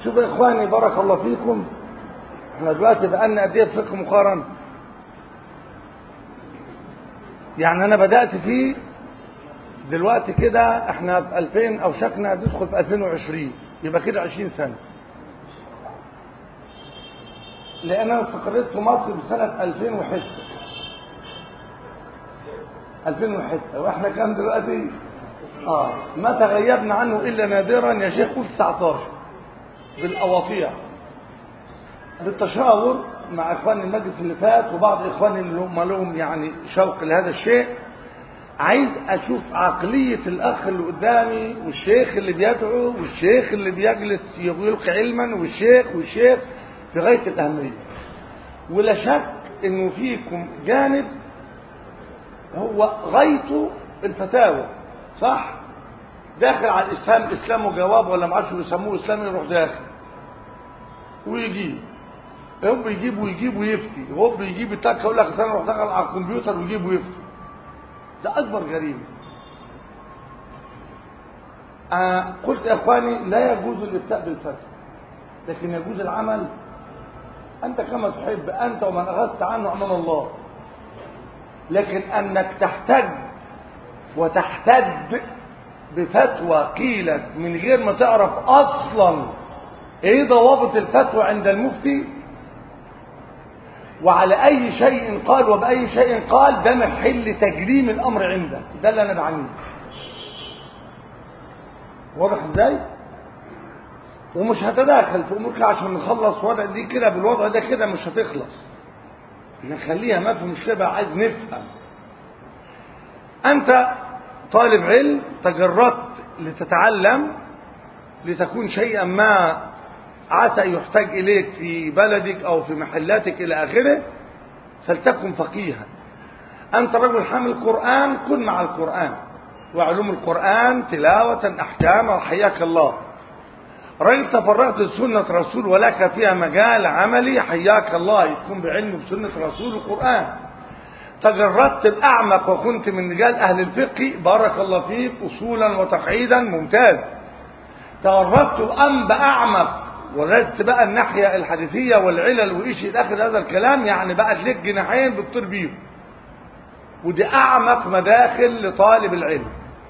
شوفوا يا اخواني بارك الله فيكم احنا دلوقتي بقالنا قد ايه في فقه مقارن يعني انا بدات فيه دلوقتي كده احنا في 2000 او شكنا ندخل في 2020 يبقى كده 20 سنه لان انا استقريت في مصر بسنه 2006 2006 واحنا كام دلوقتي اه ما تغيبنا عنه الا نادرا يا شيخ قول 19 بالاواطيع بالتشاور مع اخوان المجلس اللي فات وبعض اخواني اللي هم لهم يعني شوق لهذا الشيء عايز اشوف عقلية الاخ اللي قدامي والشيخ اللي بيدعو والشيخ اللي بيجلس يلقي علما والشيخ والشيخ في غاية الاهمية ولا شك انه فيكم جانب هو غايته الفتاوى صح داخل على الاسلام اسلام وجواب ولا ما عادش بيسموه اسلام يروح داخل ويجيب هو بيجيب ويجيب ويفتي هو بيجيب التك يقول لك انا اروح داخل على الكمبيوتر ويجيب ويفتي ده اكبر جريمه آه قلت يا اخواني لا يجوز الافتاء بالفتوى لكن يجوز العمل انت كما تحب انت ومن اخذت عنه امان الله لكن انك تحتج وتحتد بفتوى قيلت من غير ما تعرف اصلا ايه ضوابط الفتوى عند المفتي وعلى اي شيء قال وباي شيء قال ده محل تجريم الامر عندك ده اللي انا بعنيه واضح ازاي ومش هتداخل في امورك عشان نخلص وضع دي كده بالوضع ده كده مش هتخلص نخليها ما في مشكله بقى عايز نفهم انت طالب علم تجردت لتتعلم لتكون شيئا ما عسى يحتاج إليك في بلدك أو في محلاتك إلى آخره فلتكن فقيها أنت رجل حامل قرآن كن مع القرآن وعلوم القرآن تلاوة أحكام حياك الله رجل تفرغت لسنة رسول ولك فيها مجال عملي حياك الله تكون بعلم بسنة رسول القرآن تجردت الأعمق وكنت من رجال أهل الفقه بارك الله فيك أصولا وتقعيدا ممتاز تجردت أنبا أعمق ورست بقى الناحية الحديثية والعلل وإيش إلى آخر هذا الكلام يعني بقت لك جناحين بتطير بيهم ودي أعمق مداخل لطالب العلم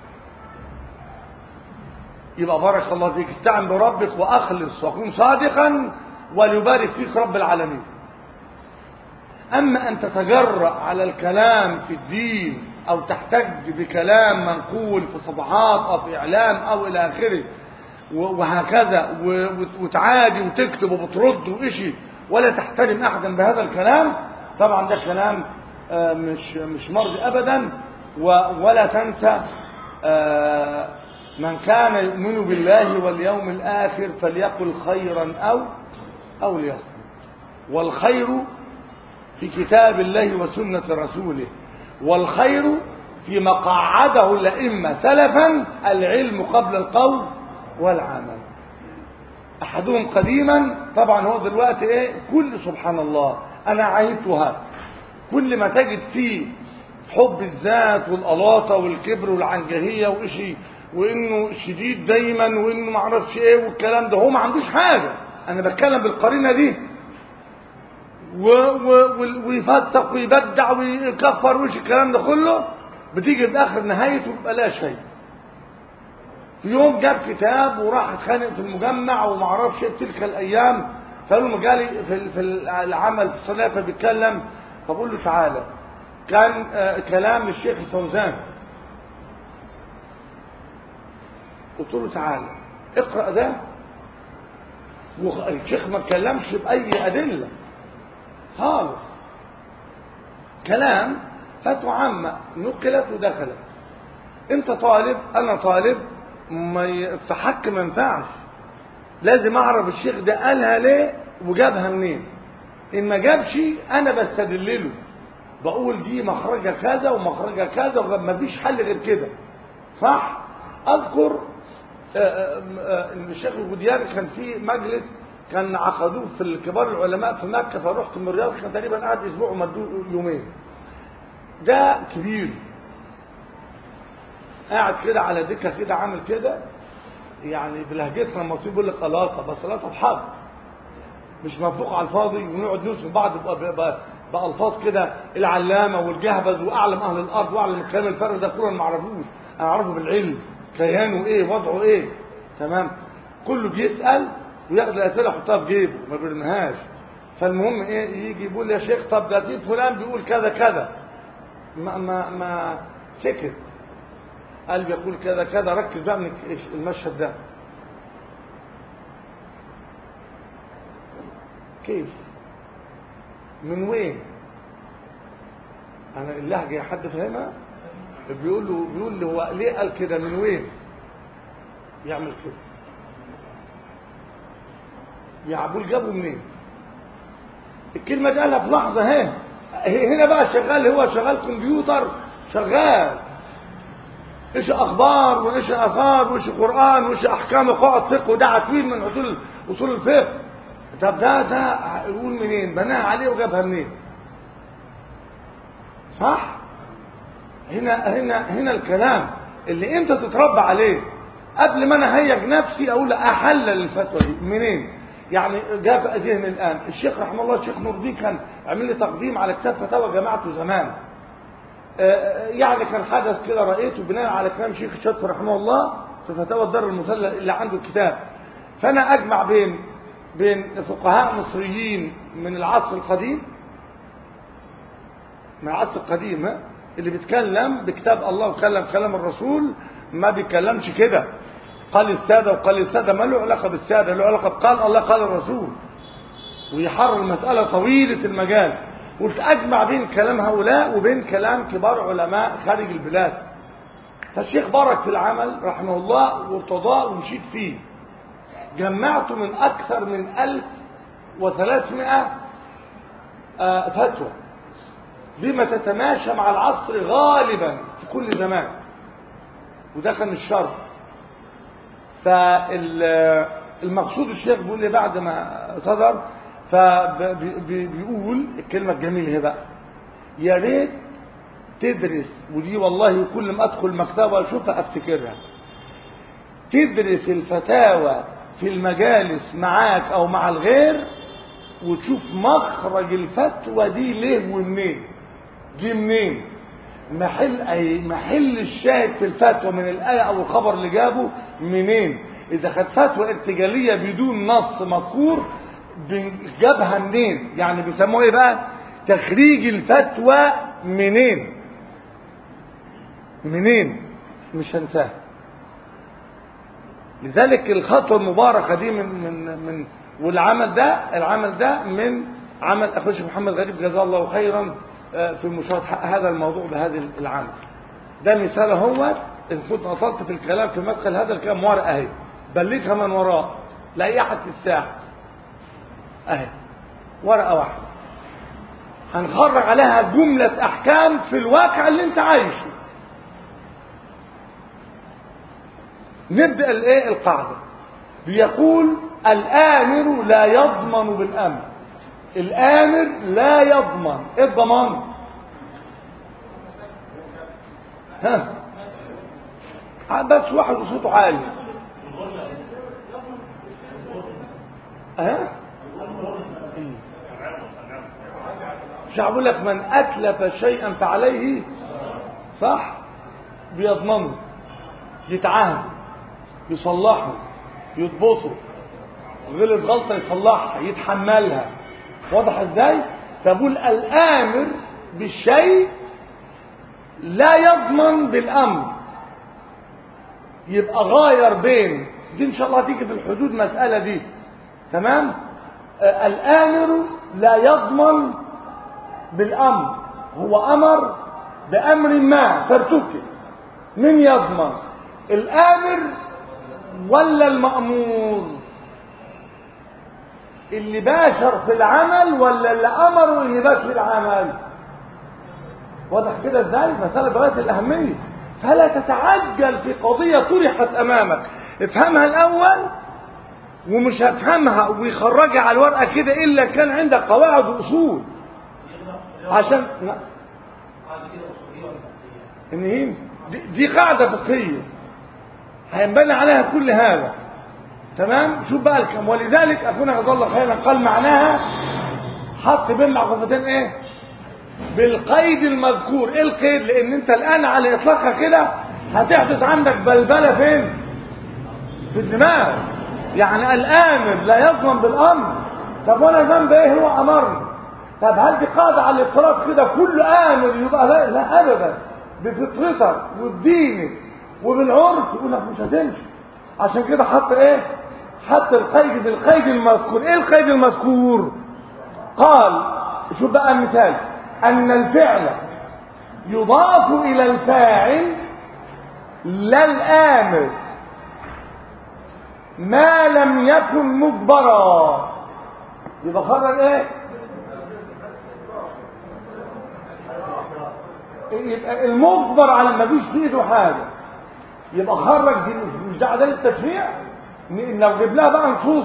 يبقى بارك الله فيك استعن بربك وأخلص وكن صادقا وليبارك فيك رب العالمين أما أن تتجرأ على الكلام في الدين أو تحتج بكلام منقول في صفحات أو في إعلام أو إلى آخره وهكذا وتعادي وتكتب وبترد وإشي ولا تحترم أحدا بهذا الكلام طبعا ده كلام مش مش مرضي أبدا ولا تنسى من كان يؤمن بالله واليوم الآخر فليقل خيرا أو أو ليصمت والخير في كتاب الله وسنة رسوله والخير في مقعده الأئمة سلفا العلم قبل القول والعمل أحدهم قديما طبعا هو دلوقتي إيه كل سبحان الله أنا عهدتها كل ما تجد فيه حب الذات والألاطة والكبر والعنجهية وإشي وإنه شديد دايما وإنه معرفش إيه والكلام ده هو ما عندوش حاجة أنا بتكلم بالقرينة دي و و ويفسق ويبدع ويكفر وش الكلام ده كله بتيجي باخر نهايته بيبقى لا شيء في يوم جاب كتاب وراح اتخانق في المجمع وما اعرفش تلك الايام فقالوا له جالي في في العمل في الصلاه فبيتكلم فبقول له تعالى كان آه كلام الشيخ الفوزان قلت له تعالى اقرا ده والشيخ ما اتكلمش باي ادله خالص كلام فتوى عامة نقلت ودخلت انت طالب انا طالب ما ي... في حق ما ينفعش لازم اعرف الشيخ ده قالها ليه وجابها منين ان ما جابش انا بستدلله بقول دي مخرجها كذا ومخرجها كذا وما فيش حل غير كده صح اذكر ان الشيخ الجديان كان في مجلس كان عقدوه في كبار العلماء في مكة فرحت من الرياض كان تقريبا قعد اسبوع ومدوه يومين ده كبير قاعد كده على دكة كده عامل كده يعني بلهجتنا المصريين بيقول لك قلاطه بس قلاطه بحق مش منفوق على الفاضي ونقعد نوصف بعض ب- ب- ب- بالفاظ كده العلامه والجهبذ واعلم اهل الارض واعلم الكلام الفارغ ده كله أنا ما اعرفوش انا اعرفه بالعلم كيانه ايه وضعه ايه تمام كله بيسال وياخد الاسئله يحطها في جيبه ما بيرميهاش فالمهم ايه يجي يقول يا شيخ طب ده سيد فلان بيقول كذا كذا ما ما ما سكت قال بيقول كذا كذا ركز بقى من المشهد ده كيف من وين انا اللهجه حد فاهمها بيقول له بيقول له هو ليه قال كده من وين يعمل كده يعبول جابه منين الكلمه دي قالها في لحظه اهي هنا بقى شغال هو شغال كمبيوتر شغال ايش اخبار وايش اثار وايش قران وايش احكام قواعد فقه وده عتوين من اصول اصول الفقه طب ده ده يقول منين بناها عليه وجابها منين صح هنا هنا هنا الكلام اللي انت تتربى عليه قبل ما انا هيج نفسي اقول احلل الفتوى دي منين يعني جاب ذهني الان الشيخ رحمه الله الشيخ نور الدين كان عمل لي تقديم على كتاب فتاوى جماعته زمان آه، يعني كان حدث كده رايته بناء على كلام شيخ الشاطر رحمه الله في فتاوى الدار المسلة اللي عنده الكتاب فانا اجمع بين بين فقهاء مصريين من العصر القديم من العصر القديم ها؟ اللي بيتكلم بكتاب الله وكلم كلام الرسول ما بيتكلمش كده قال السادة وقال السادة ما له علاقة بالسادة له علاقة بقال الله قال الرسول ويحرر المسألة طويلة المجال قلت أجمع بين كلام هؤلاء وبين كلام كبار علماء خارج البلاد فالشيخ بارك في العمل رحمه الله وارتضاه ومشيت فيه جمعت من أكثر من ألف وثلاثمائة آه، فتوى بما تتماشى مع العصر غالبا في كل زمان وده كان الشر فالمقصود الشيخ بيقول لي بعد ما صدر فبيقول الكلمة الجميلة هي بقى يا ريت تدرس ودي والله كل ما ادخل مكتبة واشوفها افتكرها تدرس الفتاوى في المجالس معاك او مع الغير وتشوف مخرج الفتوى دي ليه ومنين دي منين محل اي محل الشاهد في الفتوى من الايه او الخبر اللي جابه منين اذا كانت فتوى ارتجاليه بدون نص مذكور جابها منين يعني بيسموه ايه بقى تخريج الفتوى منين منين مش هنساها لذلك الخطوه المباركه دي من من من والعمل ده العمل ده من عمل اخوي الشيخ محمد غريب جزاه الله خيرا في مشاهده هذا الموضوع بهذا العمل ده مثال هو ان كنت اطلت في الكلام في مدخل هذا الكلام ورقه اهي بلغها من وراء لاي احد في الساحه اهي ورقه واحده هنخرج عليها جمله احكام في الواقع اللي انت عايشه نبدا الايه القاعده بيقول الامر لا يضمن بالامر الامر لا يضمن ايه الضمان ها بس واحد صوته عالي ها مش هقول لك من اتلف شيئا فعليه صح بيضمنه يتعاهد يصلحه يضبطه غلط غلطه يصلحها يتحملها واضح ازاي فبقول الامر بالشيء لا يضمن بالامر يبقى غاير بين دي ان شاء الله هتيجي في الحدود مساله دي تمام آه الامر لا يضمن بالامر هو امر بامر ما فارتكب من يضمن الامر ولا المامور اللي باشر في العمل ولا اللي امره اللي باشر العمل واضح كده ازاي مساله بغايه الاهميه فلا تتعجل في قضيه طرحت امامك افهمها الاول ومش هتفهمها ويخرجها على الورقه كده الا كان عندك قواعد واصول عشان لا. ان هي دي, دي قاعده فقهيه هينبني عليها كل هذا تمام شوف بقى الكلام ولذلك اخونا جزاه الله خيرا قال معناها حط بين معطفتين ايه بالقيد المذكور ايه القيد لان انت الان على اطلاقها كده هتحدث عندك بلبله فين في الدماغ يعني الامر لا يظلم بالامر طب وانا ذنب ايه هو امرني طب هل دي قاعده على الاضطراب كده كل امر يبقى لا, لا ابدا بفطرتك وبدينك وبالعرف يقول لك مش هتمشي عشان كده حط ايه حط القيد بالقيد المذكور ايه القيد المذكور قال شوف بقى المثال ان الفعل يضاف الى الفاعل لا الامر ما لم يكن مجبرا يبقى خرج ايه يبقى المجبر على ما فيش في ايده حاجه يبقى خرج دي مش ده عداله التشريع لو جيب لها بقى نصوص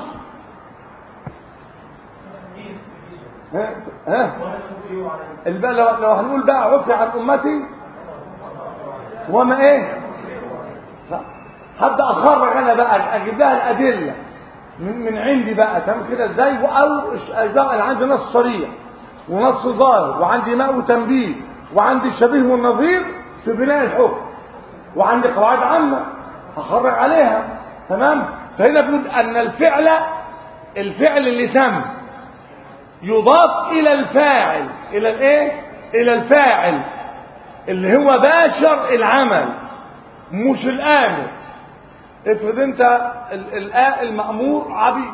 ها ها البقى لو, لو هنقول بقى عفي عن امتي وما ايه صح هبدا اخرج انا بقى اجيب لها الادله من, من عندي بقى تمام كده ازاي او انا عندي نص صريح ونص ظاهر وعندي ماء وتنبيه وعندي الشبيه والنظير في بناء الحكم وعندي قواعد عامه هخرج عليها تمام فهنا بنقول ان الفعل الفعل اللي تم يضاف الى الفاعل الى الايه الى الفاعل اللي هو باشر العمل مش الامر افرض انت المأمور عبيد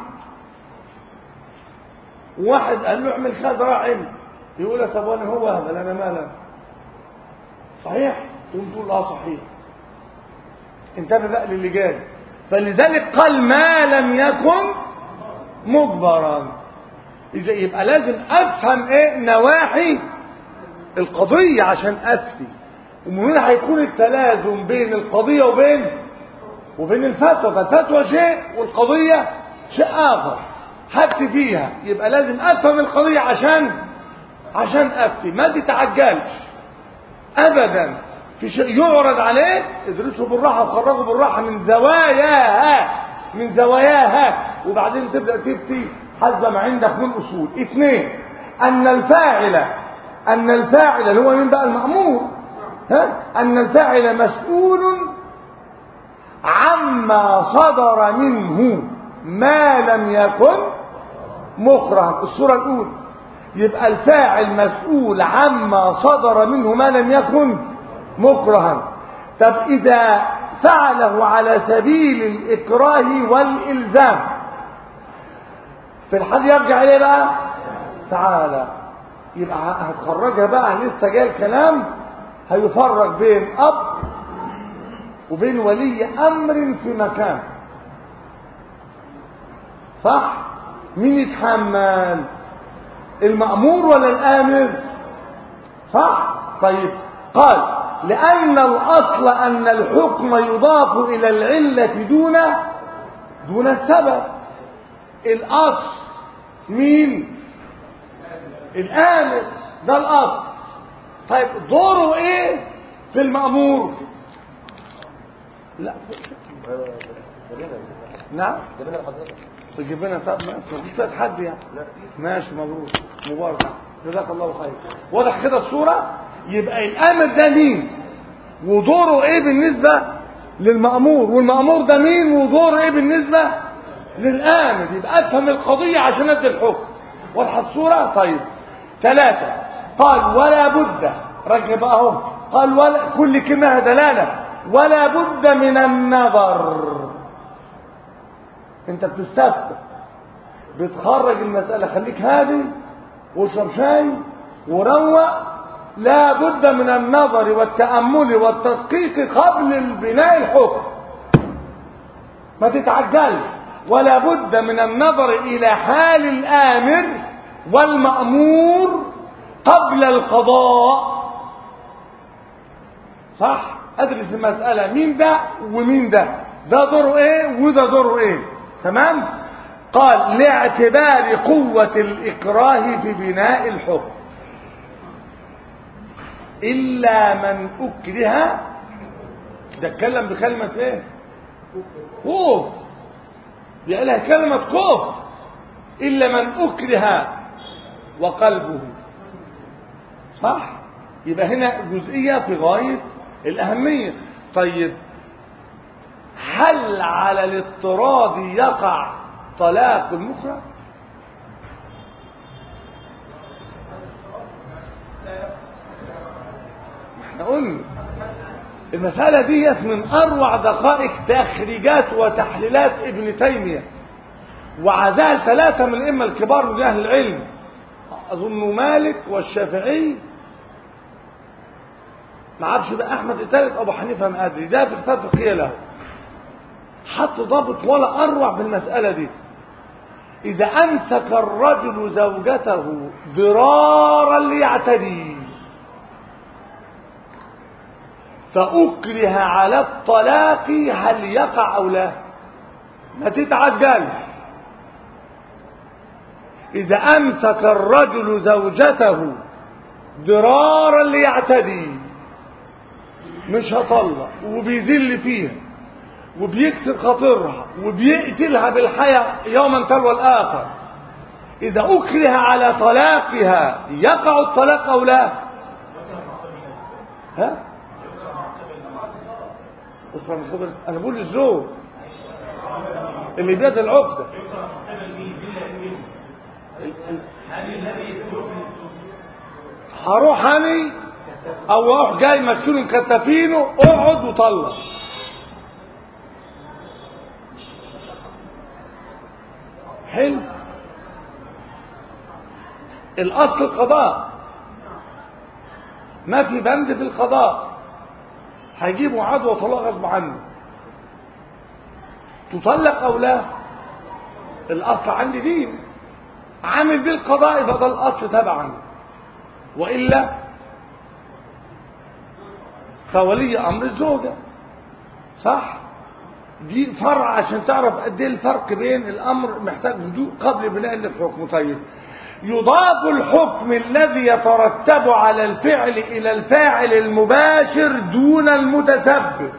واحد قال له اعمل كذا راح عمل يقول له طب وانا هو هذا انا مالا صحيح تقوم تقول اه صحيح انتبه بقى للي جاي فلذلك قال ما لم يكن مجبرا اذا يبقى لازم افهم ايه نواحي القضيه عشان افتي ومن هنا هيكون التلازم بين القضيه وبين وبين الفتوى فالفتوى شيء والقضيه شيء اخر هفتي فيها يبقى لازم افهم القضيه عشان عشان افتي ما تتعجلش ابدا في شيء يعرض عليك ادرسه بالراحه وخرجه بالراحه من زواياها من زواياها وبعدين تبدا تفتي حسب ما عندك من اصول اثنين ان الفاعل ان الفاعل اللي هو مين بقى المامور ها ان الفاعل مسؤول عما صدر منه ما لم يكن مكرها الصوره الاولى يبقى الفاعل مسؤول عما صدر منه ما لم يكن مكرها طب اذا فعله على سبيل الاكراه والالزام في الحال يرجع اليه بقى تعالى يبقى هتخرجها بقى لسه جاي الكلام هيفرق بين اب وبين ولي امر في مكان صح مين يتحمل المأمور ولا الآمر صح طيب قال لأن الأصل أن الحكم يضاف إلى العلة دون دون السبب الأصل مين الآمر ده الأصل طيب دوره إيه في المأمور لا نعم تجيب لنا طب مفيش فيها حد يعني ماشي مبروك مبارك جزاك الله خير واضح كده الصوره يبقى الامر ده مين ودوره ايه بالنسبه للمامور والمامور ده مين ودوره ايه بالنسبه للامر يبقى افهم القضيه عشان ادي الحكم واضحه الصوره طيب ثلاثه قال ولا بد ركب اهو قال ولا كل كلمه دلاله ولا بد من النظر انت بتستفتى بتخرج المسألة خليك هادي واشرب شاي وروق لا بد من النظر والتأمل والتدقيق قبل البناء الحكم ما تتعجلش ولا بد من النظر إلى حال الآمر والمأمور قبل القضاء صح أدرس المسألة مين ده ومين ده ده دوره ايه وده دوره ايه تمام قال لاعتبار قوة الإكراه في بناء الحكم إلا من أكره ده اتكلم بكلمة إيه كفر بيقول لها كلمة كفر إلا من أكره وقلبه صح يبقى هنا جزئية في غاية الأهمية طيب هل على الاضطراد يقع طلاق المكره احنا قلنا المسألة ديت من أروع دقائق تخريجات وتحليلات ابن تيمية وعزال ثلاثة من الأئمة الكبار من أهل العلم أظن مالك والشافعي ما عرفش بقى أحمد الثالث أبو حنيفة ما أدري ده في كتاب فقهية له حط ضابط ولا أروع في المسألة دي إذا أمسك الرجل زوجته ضرارا ليعتدي فأكره على الطلاق هل يقع أو لا ما تتعجلش إذا أمسك الرجل زوجته ضرارا ليعتدي مش هطلق وبيذل فيها وبيكسر خاطرها وبيقتلها بالحياة يوما تلو الآخر إذا أكره على طلاقها يقع الطلاق أو لا ها أخرى من خبر أنا بقول الزوج اللي بيد العقدة هروح أنا أو أروح جاي ماسكينه مكتفينه اقعد وطلق حلو الأصل القضاء ما في بند في القضاء هيجيبوا عدوى طلاق غصب عنه تطلق او لا الاصل عندي دين عامل بالقضاء يبقى ده الاصل تبعا والا فولي امر الزوجه صح دي فرع عشان تعرف قد ايه الفرق بين الامر محتاج هدوء قبل بناء الحكم طيب يضاف الحكم الذي يترتب على الفعل إلى الفاعل المباشر دون المتسبب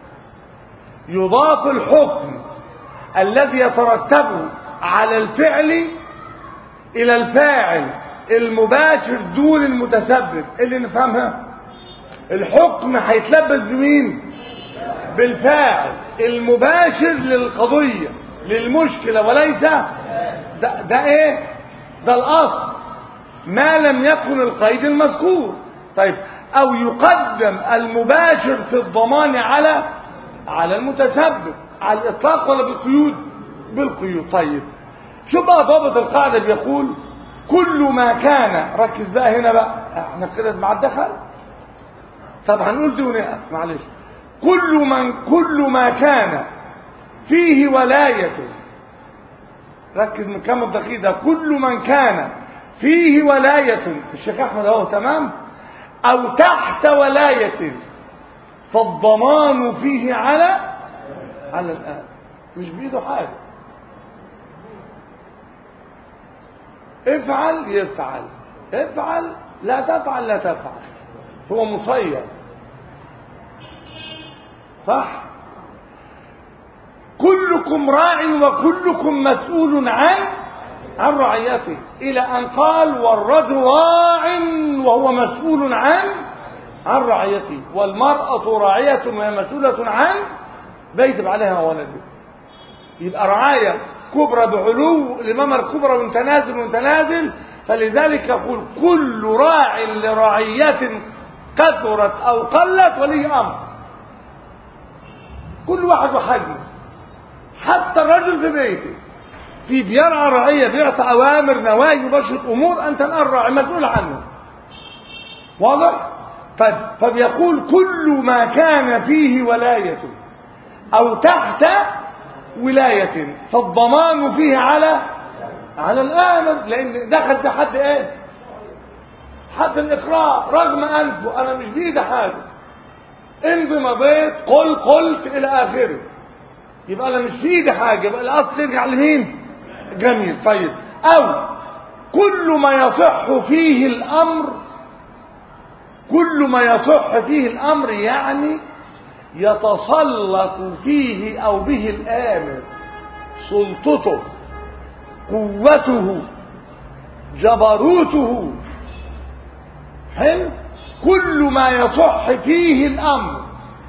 يضاف الحكم الذي يترتب على الفعل إلى الفاعل المباشر دون المتسبب اللي نفهمها الحكم هيتلبس بمين بالفاعل المباشر للقضية للمشكلة وليس ده, ده ايه ده الأصل ما لم يكن القيد المذكور طيب أو يقدم المباشر في الضمان على على المتسبب على الإطلاق ولا بالقيود بالقيود طيب شو بقى ضابط القاعدة بيقول كل ما كان ركز بقى هنا بقى احنا كده مع الدخل طب هنقول دي ونقف معلش كل من كل ما كان فيه ولاية ركز من كام الدقيق ده كل من كان فيه ولاية الشيخ أحمد اهو تمام أو تحت ولاية فالضمان فيه على على الآن مش بإيده حاجة افعل يفعل افعل لا تفعل لا تفعل هو مصير صح كلكم راع وكلكم مسؤول عن عن رعيته إلى أن قال والرجل راع وهو مسؤول عن عن رعيته والمرأة راعية وهي مسؤولة عن بيت عليها ولده يبقى رعاية كبرى بعلو الإمامة الكبرى وانت نازل وانت نازل فلذلك يقول كل راع لرعية كثرت أو قلت ولي أمر كل واحد وحجمه حتى الرجل في بيته في بيرعى رعية بيعطي أوامر نواهي يبشر أمور أنت الآن راعي مسؤول عنه واضح؟ طيب فبيقول كل ما كان فيه ولاية أو تحت ولاية فالضمان فيه على على الآمر لأن دخل في حد إيه؟ حد الإقرار رغم أنفه أنا مش بإيدي حاجة امضي مضيت قل قلت إلى آخره يبقى أنا مش في إيدي حاجة يبقى الأصل يرجع لمين؟ جميل طيب أو كل ما يصح فيه الأمر كل ما يصح فيه الأمر يعني يتسلط فيه أو به الآمر سلطته قوته جبروته حلو كل ما يصح فيه الأمر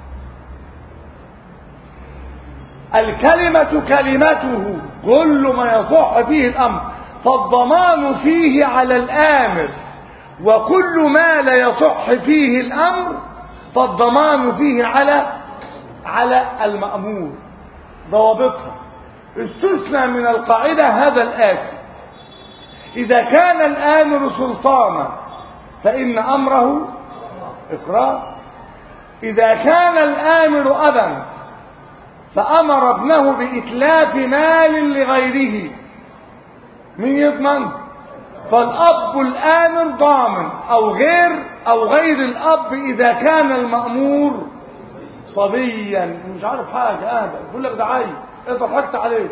الكلمة كلمته كل ما يصح فيه الأمر فالضمان فيه على الآمر وكل ما لا يصح فيه الأمر فالضمان فيه على على المأمور ضوابطها استثنى من القاعدة هذا الآتي إذا كان الآمر سلطانا فإن أمره إقرار إذا كان الآمر أبا فأمر ابنه بإتلاف مال لغيره من يضمن فالأب الآمر ضامن أو غير أو غير الأب إذا كان المأمور صبيا مش عارف حاجة أهبل يقول لك ده عيب إيه ضحكت عليه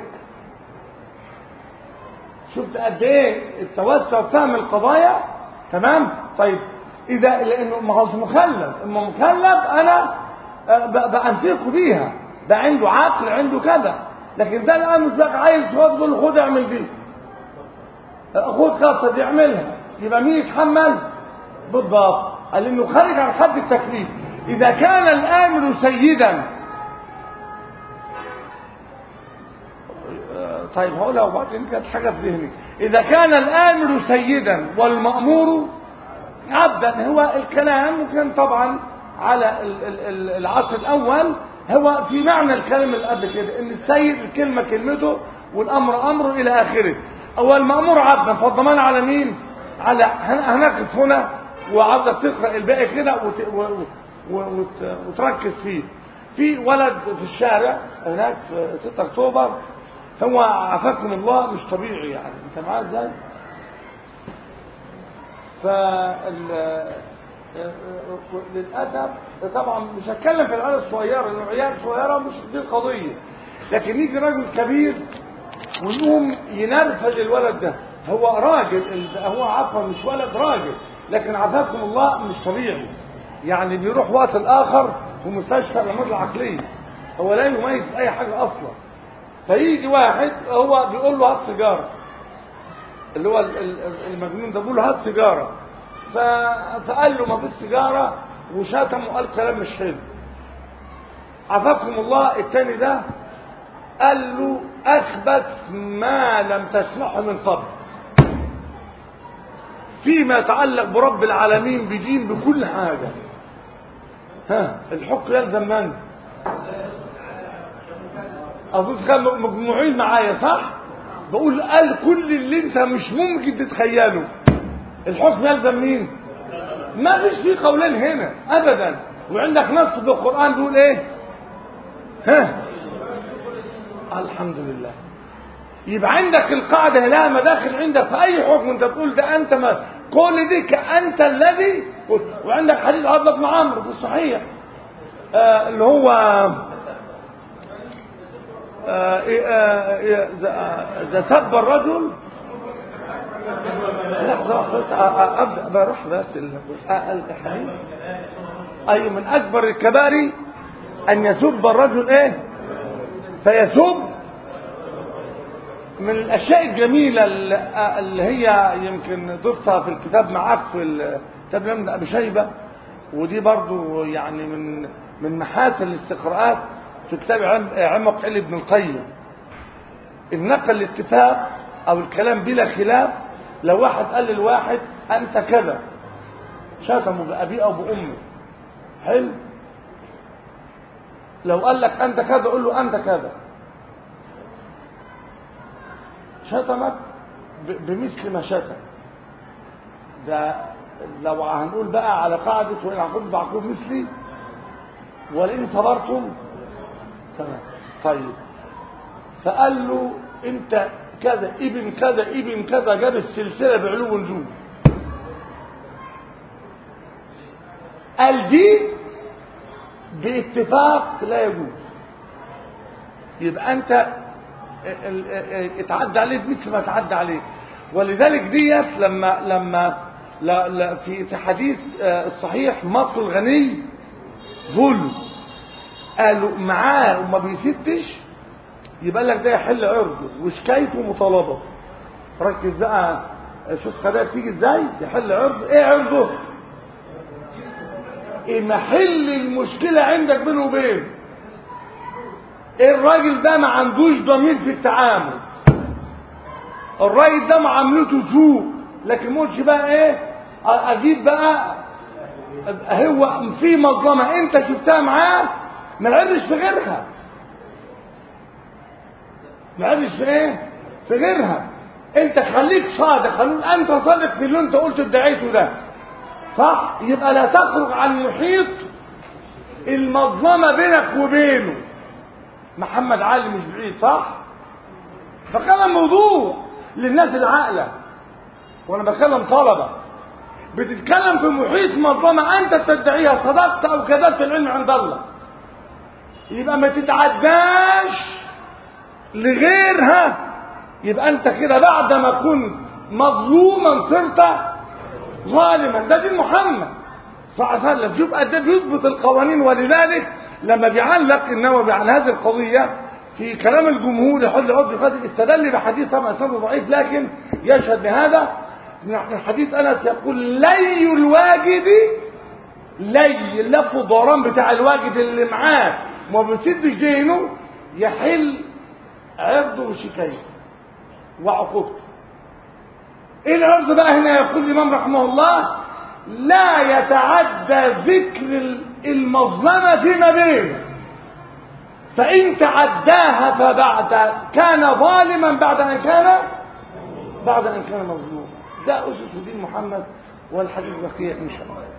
شفت قد ايه التوسع فهم القضايا تمام طيب اذا لانه ما هوش مكلف اما مكلف انا بانفقه بيها ده عنده عقل عنده كذا لكن ده الان مش بقى عايز تقول له خد اعمل دي خد خاصه دي اعملها يبقى مين يتحمل بالضبط قال انه خارج عن حد التكليف اذا كان الامر سيدا طيب هقولها وبعدين كانت حاجه في ذهني اذا كان الامر سيدا والمامور عبدا هو الكلام ممكن طبعا على العصر الاول هو في معنى الكلام اللي قبل كده ان السيد الكلمه كلمته والامر امره الى اخره هو المامور عبدا فالضمان على مين على هنقف هنا وعاوزك تقرا الباقي كده وت... و... و... وت... وتركز فيه في ولد في الشارع هناك في 6 اكتوبر هو عافاكم الله مش طبيعي يعني انت معاه ازاي فال للاسف طبعا مش هتكلم في العيال الصغيره لانه عيال صغيره مش دي القضيه لكن يجي راجل كبير ويقوم ينرفز الولد ده هو راجل هو عفوا مش ولد راجل لكن عافاكم الله مش طبيعي يعني بيروح وقت الاخر في مستشفى الامراض العقليه هو لا يميز اي حاجه اصلا فيجي واحد هو بيقول له هات سيجاره اللي هو المجنون ده بيقول له هات سيجاره فقال له ما فيش سيجاره وشتم وقال كلام مش حلو عافاكم الله التاني ده قال له اخبث ما لم تسمعه من قبل فيما يتعلق برب العالمين بدين بكل حاجه ها الحكم يلزم من اظن كانوا مجموعين معايا صح بقول قال كل اللي انت مش ممكن تتخيله الحكم يلزم مين ما فيش فيه قولين هنا ابدا وعندك نص في القران بيقول ايه ها الحمد لله يبقى عندك القاعده لها مداخل عندك في اي حكم انت بتقول ده انت ما كل دي كانت الذي وعندك حديث عبد بن عمرو في الصحيح آه اللي هو إذا سب الرجل لحظة بس أبدأ بروح بس الحديث أي من أكبر الكبائر أن يسب الرجل إيه فيسب من الأشياء الجميلة اللي هي يمكن ضفتها في الكتاب معاك في كتاب ابن أبي شيبة ودي برضو يعني من من محاسن الاستقراءات في كتاب عمق علي بن القيم النقل الاتفاق او الكلام بلا خلاف لو واحد قال للواحد انت كذا شتمه بابيه او بامه حلو لو قال لك انت كذا قول له انت كذا شتمك بمثل ما شتم ده لو هنقول بقى على قاعدة وإن عقوب بعقوب مثلي ولئن صبرتم تمام طيب فقال له انت كذا ابن كذا ابن كذا جاب السلسلة بعلو نجوم قال دي باتفاق لا يجوز يبقى انت اتعدى عليه مثل ما اتعدى عليه ولذلك ديت لما لما لا لا في في حديث الصحيح مطل الغني ظلم قالوا معاه وما بيسدش يبقى لك ده يحل عرضه وشكايته ومطالبته ركز بقى شوف قضايا بتيجي ازاي يحل عرضه ايه عرضه ايه محل المشكله عندك بينه وبينه ايه الراجل ده ما عندوش ضمير في التعامل الراجل ده معاملته سوء لكن ما قلتش بقى ايه اجيب بقى هو في مظلمه انت شفتها معاه ما عرش في غيرها ما عرش في ايه في غيرها انت خليك صادق خليك انت صادق في اللي انت قلت ادعيته ده صح يبقى لا تخرج عن محيط المظلمه بينك وبينه محمد علي مش بعيد صح فكان موضوع للناس العاقله وانا بكلم طلبه بتتكلم في محيط مظلمه انت تدعيها صدقت او كذبت العلم عند الله يبقى ما تتعداش لغيرها يبقى انت كده بعد ما كنت مظلوما صرت ظالما ده دين محمد صلى الله عليه وسلم شوف قد ايه بيضبط القوانين ولذلك لما بيعلق النووي على هذه القضيه في كلام الجمهور يحل عضو قادر استدل بحديث طبعا اسناده ضعيف لكن يشهد بهذا من حديث انس يقول لي الواجد لي اللف الدوران بتاع الواجد اللي معاه وما بيسدش دينه يحل عرضه وشكايته وعقوبته ايه العرض بقى هنا يقول الامام رحمه الله لا يتعدى ذكر المظلمه فيما بينه فان تعداها فبعد كان ظالما بعد ان كان بعد ان كان مظلوما ده اسس دين محمد والحديث بقيه ان شاء الله